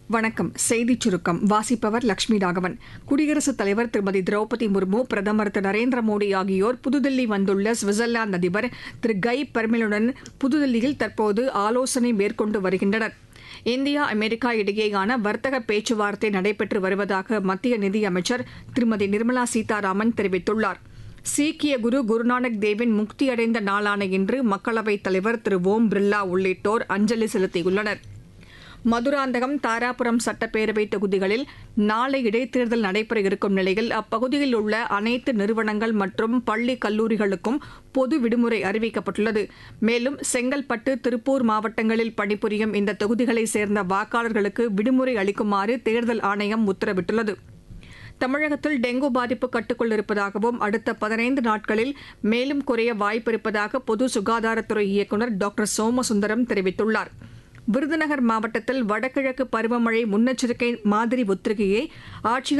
வணக்கம் செய்திச் சுருக்கம் வாசிப்பவர் லட்சுமி ராகவன் குடியரசுத் தலைவர் திருமதி திரௌபதி முர்மு பிரதமர் திரு நரேந்திர மோடி ஆகியோர் புதுதில்லி வந்துள்ள சுவிட்சர்லாந்து அதிபர் திரு கை பெர்மெலுடன் புதுதில்லியில் தற்போது ஆலோசனை மேற்கொண்டு வருகின்றனர் இந்தியா அமெரிக்கா இடையேயான வர்த்தக பேச்சுவார்த்தை நடைபெற்று வருவதாக மத்திய நிதியமைச்சர் திருமதி நிர்மலா சீதாராமன் தெரிவித்துள்ளார் சீக்கிய குரு குருநானக் தேவின் முக்தியடைந்த நாளான இன்று மக்களவைத் தலைவர் திரு ஓம் பிர்லா உள்ளிட்டோர் அஞ்சலி செலுத்தியுள்ளனர் மதுராந்தகம் தாராபுரம் சட்டப்பேரவை தொகுதிகளில் நாளை இடைத்தேர்தல் நடைபெற இருக்கும் நிலையில் அப்பகுதியில் உள்ள அனைத்து நிறுவனங்கள் மற்றும் பள்ளி கல்லூரிகளுக்கும் பொது விடுமுறை அறிவிக்கப்பட்டுள்ளது மேலும் செங்கல்பட்டு திருப்பூர் மாவட்டங்களில் பணிபுரியும் இந்த தொகுதிகளைச் சேர்ந்த வாக்காளர்களுக்கு விடுமுறை அளிக்குமாறு தேர்தல் ஆணையம் உத்தரவிட்டுள்ளது தமிழகத்தில் டெங்கு பாதிப்பு கட்டுக்குள் இருப்பதாகவும் அடுத்த பதினைந்து நாட்களில் மேலும் குறைய வாய்ப்பிருப்பதாக பொது சுகாதாரத்துறை இயக்குநர் டாக்டர் சோமசுந்தரம் தெரிவித்துள்ளார் விருதுநகர் மாவட்டத்தில் வடகிழக்கு பருவமழை முன்னெச்சரிக்கை மாதிரி ஒத்திகையை ஆட்சியர்